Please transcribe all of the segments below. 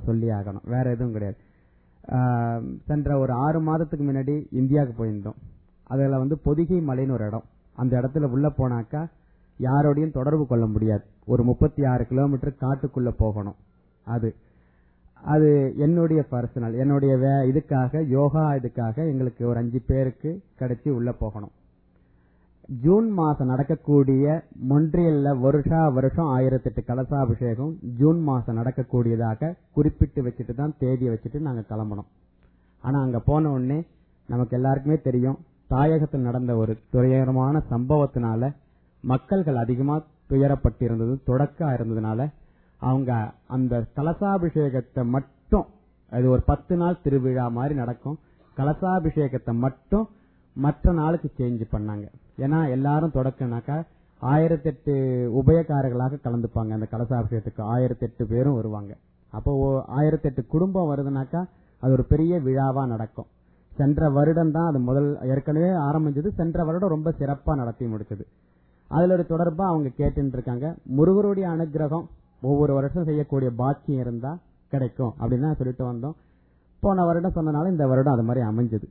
சொல்லி ஆகணும் வேற எதுவும் கிடையாது ஆஹ் சென்ற ஒரு ஆறு மாதத்துக்கு முன்னாடி இந்தியாவுக்கு போயிருந்தோம் அதுல வந்து பொதிகை மலைன்னு ஒரு இடம் அந்த இடத்துல உள்ள போனாக்கா யாரோடையும் தொடர்பு கொள்ள முடியாது ஒரு முப்பத்தி ஆறு கிலோமீட்டர் காட்டுக்குள்ள போகணும் அது அது என்னுடைய பர்சனல் என்னுடைய வே- இதுக்காக யோகா இதுக்காக எங்களுக்கு ஒரு அஞ்சு பேருக்கு கிடைச்சி உள்ள போகணும் ஜூன் மாசம் நடக்கக்கூடிய மொன்றியல்ல வருஷா வருஷம் ஆயிரத்தி எட்டு கலசாபிஷேகம் ஜூன் மாசம் நடக்கக்கூடியதாக குறிப்பிட்டு வச்சுட்டு தான் தேதியை வச்சுட்டு நாங்க கிளம்பணும் ஆனா அங்க போன உடனே நமக்கு எல்லாருக்குமே தெரியும் தாயகத்தில் நடந்த ஒரு துயரமான சம்பவத்தினால மக்கள்கள் அதிகமா துயரப்பட்டிருந்தது தொடக்கா இருந்ததுனால அவங்க அந்த கலசாபிஷேகத்தை மட்டும் அது ஒரு பத்து நாள் திருவிழா மாதிரி நடக்கும் கலசாபிஷேகத்தை மட்டும் மற்ற நாளுக்கு சேஞ்ச் பண்ணாங்க ஏன்னா எல்லாரும் தொடக்கனாக்கா ஆயிரத்தி எட்டு உபயக்காரர்களாக கலந்துப்பாங்க அந்த கலசாபிஷேகத்துக்கு ஆயிரத்தி எட்டு பேரும் வருவாங்க அப்போ ஆயிரத்தி எட்டு குடும்பம் வருதுனாக்கா அது ஒரு பெரிய விழாவா நடக்கும் சென்ற வருடம் தான் அது முதல் ஏற்கனவே ஆரம்பிச்சது சென்ற வருடம் ரொம்ப சிறப்பா நடத்தி முடிச்சது அதுல ஒரு தொடர்பா அவங்க கேட்டுட்டு இருக்காங்க முருகருடைய அனுகிரகம் ஒவ்வொரு வருஷம் செய்யக்கூடிய பாக்கியம் இருந்தா கிடைக்கும் அப்படின்னு தான் சொல்லிட்டு வந்தோம் போன வருடம் சொன்னனால இந்த வருடம் அது மாதிரி அமைஞ்சது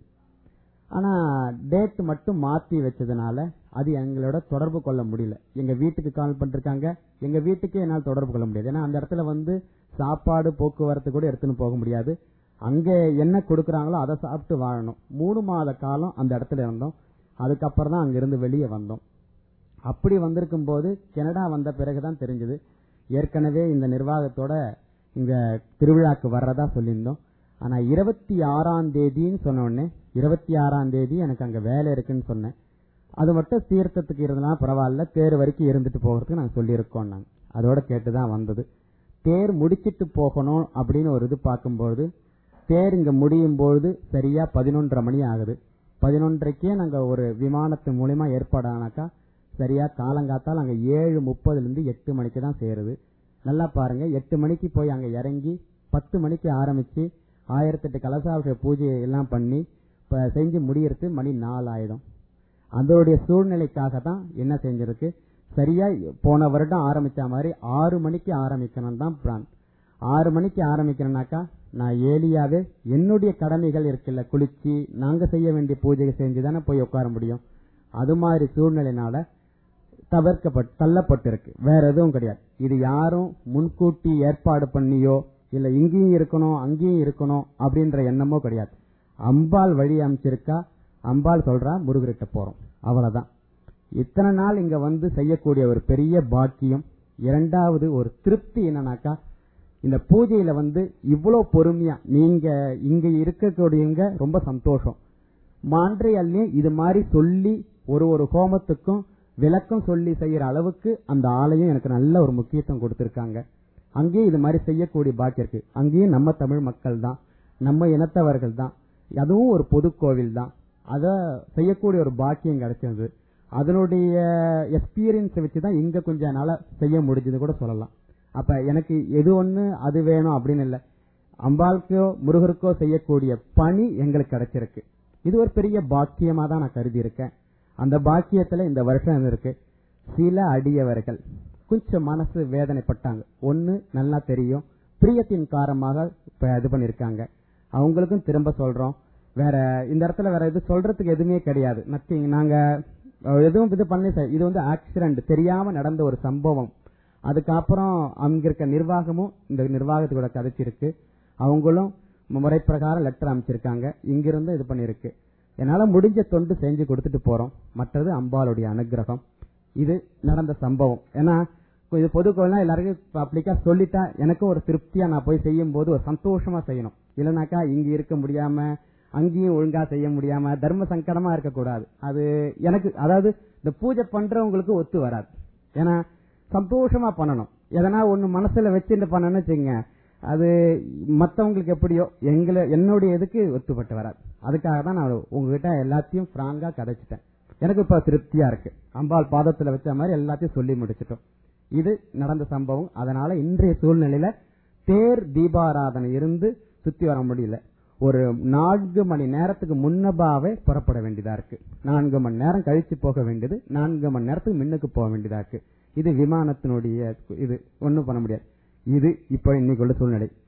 ஆனா டேட் மட்டும் மாத்தி வச்சதுனால அது எங்களோட தொடர்பு கொள்ள முடியல எங்க வீட்டுக்கு கால் பண்ணிருக்காங்க எங்க வீட்டுக்கு என்னால் தொடர்பு கொள்ள முடியாது ஏன்னா அந்த இடத்துல வந்து சாப்பாடு போக்குவரத்து கூட எடுத்துன்னு போக முடியாது அங்க என்ன கொடுக்கறாங்களோ அதை சாப்பிட்டு வாழணும் மூணு மாத காலம் அந்த இடத்துல இருந்தோம் அதுக்கப்புறம் தான் அங்கிருந்து வெளியே வந்தோம் அப்படி வந்திருக்கும் போது கனடா வந்த பிறகுதான் தெரிஞ்சது ஏற்கனவே இந்த நிர்வாகத்தோட இங்க திருவிழாக்கு வர்றதா சொல்லியிருந்தோம் ஆனா இருபத்தி ஆறாம் தேதின்னு சொன்ன உடனே இருபத்தி ஆறாம் தேதி எனக்கு அங்க வேலை இருக்குன்னு சொன்னேன் அது மட்டும் தீர்த்தத்துக்கு இருந்தனா பரவாயில்ல தேர் வரைக்கும் இருந்துட்டு போகிறதுக்கு நாங்க சொல்லியிருக்கோம் நாங்க அதோட கேட்டுதான் வந்தது தேர் முடிச்சிட்டு போகணும் அப்படின்னு ஒரு இது பார்க்கும்போது தேர் இங்க முடியும் பொழுது சரியா பதினொன்றரை மணி ஆகுது பதினொன்றைக்கே நாங்க ஒரு விமானத்து மூலியமா ஏற்பாடானாக்கா சரியா காலங்காத்தால் அங்க ஏழு முப்பதுல இருந்து எட்டு மணிக்கு தான் சேருது நல்லா பாருங்க எட்டு மணிக்கு போய் அங்க இறங்கி பத்து மணிக்கு ஆரம்பிச்சு ஆயிரத்தெட்டு கலசாபிஷேக பூஜை எல்லாம் பண்ணி இப்ப செஞ்சு முடியறது மணி நாலு ஆயிடும் அதோடைய சூழ்நிலைக்காக தான் என்ன செஞ்சிருக்கு சரியா போன வருடம் ஆரம்பிச்ச மாதிரி ஆறு மணிக்கு ஆரம்பிக்கணும் தான் பிளான் ஆறு மணிக்கு ஆரம்பிக்கிறேனாக்கா நான் ஏலியாவே என்னுடைய கடமைகள் இருக்குல்ல குளிச்சு நாங்க செய்ய வேண்டிய பூஜைகள் செஞ்சு தானே போய் உட்கார முடியும் அது மாதிரி சூழ்நிலைனால தவிர்க்கப்பட்டு தள்ளப்பட்டிருக்கு வேற எதுவும் கிடையாது இது யாரும் முன்கூட்டி ஏற்பாடு பண்ணியோ இல்ல இங்கேயும் இருக்கணும் அங்கேயும் இருக்கணும் அப்படின்ற எண்ணமோ கிடையாது அம்பாள் வழி அமைச்சிருக்கா அம்பாள் சொல்றா முருகர்கிட்ட போறோம் அவ்வளவுதான் இத்தனை நாள் இங்க வந்து செய்யக்கூடிய ஒரு பெரிய பாக்கியம் இரண்டாவது ஒரு திருப்தி என்னன்னாக்கா இந்த பூஜையில வந்து இவ்வளவு பொறுமையா நீங்க இங்க இருக்கக்கூடியவங்க ரொம்ப சந்தோஷம் மான்ட்ரியல்லையும் இது மாதிரி சொல்லி ஒரு ஒரு ஹோமத்துக்கும் விளக்கம் சொல்லி செய்யற அளவுக்கு அந்த ஆலயம் எனக்கு நல்ல ஒரு முக்கியத்துவம் கொடுத்திருக்காங்க அங்கேயும் இது மாதிரி செய்யக்கூடிய பாக்கியம் இருக்கு அங்கேயும் நம்ம தமிழ் மக்கள் தான் நம்ம இனத்தவர்கள் தான் அதுவும் ஒரு பொது கோவில் தான் அத செய்யக்கூடிய ஒரு பாக்கியம் கிடைச்சது அதனுடைய எக்ஸ்பீரியன்ஸ் வச்சுதான் இங்க கொஞ்ச நாளா செய்ய முடிஞ்சது கூட சொல்லலாம் அப்ப எனக்கு எது ஒண்ணு அது வேணும் அப்படின்னு இல்ல அம்பாளுக்கோ முருகருக்கோ செய்யக்கூடிய பணி எங்களுக்கு கிடைச்சிருக்கு இது ஒரு பெரிய பாக்கியமா தான் நான் கருதி இருக்கேன் அந்த பாக்கியத்துல இந்த வருஷம் இருக்கு சில அடியவர்கள் கொஞ்சம் மனசு வேதனைப்பட்டாங்க ஒண்ணு நல்லா தெரியும் பிரியத்தின் காரணமாக இப்ப இது பண்ணிருக்காங்க அவங்களுக்கும் திரும்ப சொல்றோம் வேற இந்த இடத்துல வேற இது சொல்றதுக்கு எதுவுமே கிடையாது நத்திங் நாங்க அஹ், எதுவும் இது பண்ணி சார் இது வந்து ஆக்சிடென்ட் தெரியாம நடந்த ஒரு சம்பவம் அதுக்கப்புறம் அங்க இருக்க நிர்வாகமும் இந்த நிர்வாகத்தோட கதைச்சிருக்கு அவங்களும் முறை பிரகாரம் லெட்டர் அமைச்சிருக்காங்க இங்கிருந்து இது பண்ணிருக்கு என்னால முடிஞ்ச தொண்டு செஞ்சு கொடுத்துட்டு போறோம் மற்றது அம்பாளுடைய அனுகிரகம் இது நடந்த சம்பவம் ஏன்னா இது பொது கோவில்னா எல்லாருக்கும் பப்ளிக்கா சொல்லிட்டா எனக்கும் ஒரு திருப்தியா நான் போய் செய்யும் போது ஒரு சந்தோஷமா செய்யணும் இல்லைனாக்கா இங்க இருக்க முடியாம அங்கேயும் ஒழுங்கா செய்ய முடியாம தர்ம சங்கடமா இருக்கக்கூடாது அது எனக்கு அதாவது இந்த பூஜை பண்றவங்களுக்கு ஒத்து வராது ஏன்னா சந்தோஷமா பண்ணணும் எதனா ஒண்ணு மனசுல வச்சுட்டு பண்ணணும்னு வச்சுங்க அது மத்தவங்களுக்கு எப்படியோ எங்களை என்னுடைய இதுக்கு ஒத்துப்பட்டு வராது அதுக்காக தான் நான் உங்ககிட்ட எல்லாத்தையும் பிராங்கா கதைச்சிட்டேன் எனக்கு இப்ப திருப்தியா இருக்கு அம்பாள் பாதத்துல வச்ச மாதிரி எல்லாத்தையும் சொல்லி முடிச்சிட்டோம் இது நடந்த சம்பவம் அதனால இன்றைய சூழ்நிலையில தேர் தீபாராதனை இருந்து சுத்தி வர முடியல ஒரு நான்கு மணி நேரத்துக்கு முன்னபாவே புறப்பட வேண்டியதா இருக்கு நான்கு மணி நேரம் கழிச்சு போக வேண்டியது நான்கு மணி நேரத்துக்கு முன்னுக்கு போக வேண்டியதா இருக்கு இது விமானத்தினுடைய இது ஒண்ணும் பண்ண முடியாது இது இப்ப இன்னைக்குள்ள சூழ்நிலை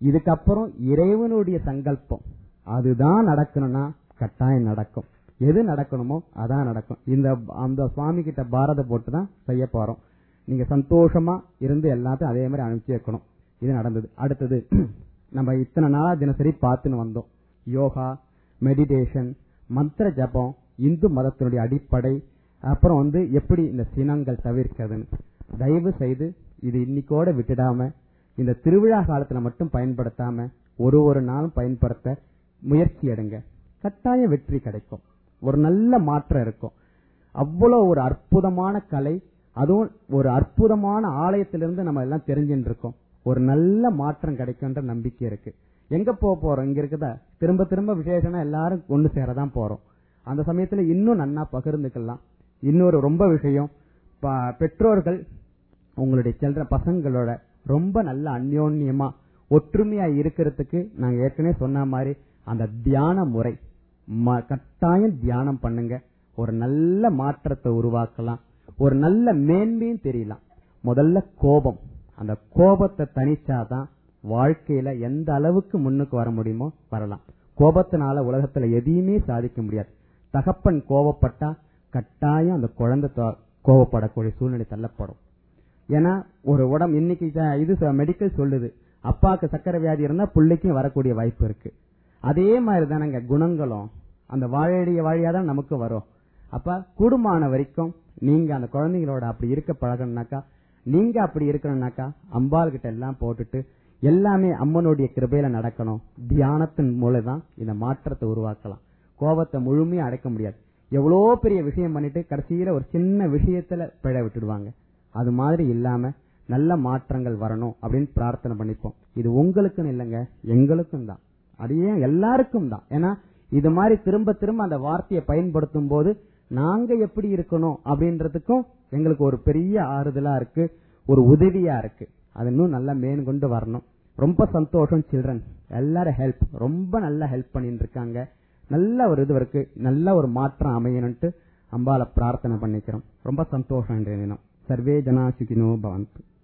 இதுக்கப்புறம் இறைவனுடைய சங்கல்பம் அதுதான் நடக்கணும்னா கட்டாயம் நடக்கும் எது நடக்கணுமோ அதான் நடக்கும் இந்த அந்த சுவாமி கிட்ட பாரத போட்டு தான் செய்ய போறோம் நீங்க சந்தோஷமா இருந்து எல்லாத்தையும் அதே மாதிரி அனுப்பிச்சு வைக்கணும் இது நடந்தது அடுத்தது நம்ம இத்தனை நாளா தினசரி பார்த்துன்னு வந்தோம் யோகா மெடிடேஷன் மந்திர ஜபம் இந்து மதத்தினுடைய அடிப்படை அப்புறம் வந்து எப்படி இந்த சினங்கள் தவிர்க்கிறதுன்னு தயவு செய்து இது இன்னைக்கோட விட்டுடாம இந்த திருவிழா காலத்துல மட்டும் பயன்படுத்தாம ஒரு ஒரு நாளும் பயன்படுத்த முயற்சி எடுங்க கட்டாய வெற்றி கிடைக்கும் ஒரு நல்ல மாற்றம் இருக்கும் அவ்வளவு ஒரு அற்புதமான கலை அதுவும் ஒரு அற்புதமான ஆலயத்திலிருந்து நம்ம எல்லாம் தெரிஞ்சுட்டு இருக்கோம் ஒரு நல்ல மாற்றம் கிடைக்கும்ன்ற நம்பிக்கை இருக்கு எங்க போக போறோம் இங்க இருக்குதா திரும்ப திரும்ப விசேஷம்னா எல்லாரும் ஒண்ணு சேரதான் போறோம் அந்த சமயத்துல இன்னும் நன்னா பகிர்ந்துக்கலாம் இன்னொரு ரொம்ப விஷயம் ப- பெற்றோர்கள் உங்களுடைய செல்ற பசங்களோட ரொம்ப நல்ல அந்யோன்யமா ஒற்றுமையா இருக்கிறதுக்கு நாங்க ஏற்கனவே சொன்ன மாதிரி அந்த தியான முறை ம- கட்டாயம் தியானம் பண்ணுங்க ஒரு நல்ல மாற்றத்தை உருவாக்கலாம் ஒரு நல்ல மேன்மையும் தெரியலாம் முதல்ல கோபம் அந்த கோபத்தை தனிச்சாதான் வாழ்க்கையில எந்த அளவுக்கு முன்னுக்கு வர முடியுமோ வரலாம் கோபத்தினால உலகத்துல எதையுமே சாதிக்க முடியாது தகப்பன் கோபப்பட்டா கட்டாயம் அந்த குழந்தை தொ- கோபப்படக்கூடிய சூழ்நிலை தள்ளப்படும் ஏன்னா ஒரு உடம்பு இன்னைக்கு இத- இது மெடிக்கல் சொல்லுது அப்பாவுக்கு சக்கரை வியாதி இருந்தா பிள்ளைக்கும் வரக்கூடிய வாய்ப்பு இருக்கு அதே மாதிரி தானங்க குணங்களும் அந்த வாழையடிய வாழியா தான் நமக்கு வரும் அப்ப கூடுமான வரைக்கும் நீங்க அந்த குழந்தைங்களோட அப்படி இருக்க பழகணும்னாக்கா நீங்க அப்படி இருக்கணும்னாக்கா அம்பாள் கிட்ட எல்லாம் போட்டுட்டு எல்லாமே அம்மனுடைய கிருபையில நடக்கணும் தியானத்தின் மூலம் தான் இந்த மாற்றத்தை உருவாக்கலாம் கோபத்தை முழுமையா அடைக்க முடியாது எவ்வளோ பெரிய விஷயம் பண்ணிட்டு கடைசியில ஒரு சின்ன விஷயத்துல பிழை விட்டுடுவாங்க அது மாதிரி இல்லாம நல்ல மாற்றங்கள் வரணும் அப்படின்னு பிரார்த்தனை பண்ணிப்போம் இது உங்களுக்குன்னு இல்லைங்க எங்களுக்கும் தான் அதையே எல்லாருக்கும் தான் ஏன்னா இது மாதிரி திரும்ப திரும்ப அந்த வார்த்தையை பயன்படுத்தும் போது நாங்க எப்படி இருக்கணும் அப்படின்றதுக்கும் எங்களுக்கு ஒரு பெரிய ஆறுதலா இருக்கு ஒரு உதவியா இருக்கு அது இன்னும் நல்லா மேன் கொண்டு வரணும் ரொம்ப சந்தோஷம் சில்ட்ரன் எல்லாரும் ஹெல்ப் ரொம்ப நல்லா ஹெல்ப் பண்ணிட்டு இருக்காங்க நல்ல ஒரு இது இருக்கு நல்ல ஒரு மாற்றம் அமையணும்ட்டு அம்பால பிரார்த்தனை பண்ணிக்கிறோம் ரொம்ப சந்தோஷம் இன்றைய தினம் சர்வே ஜனா சுகினோ பவந்து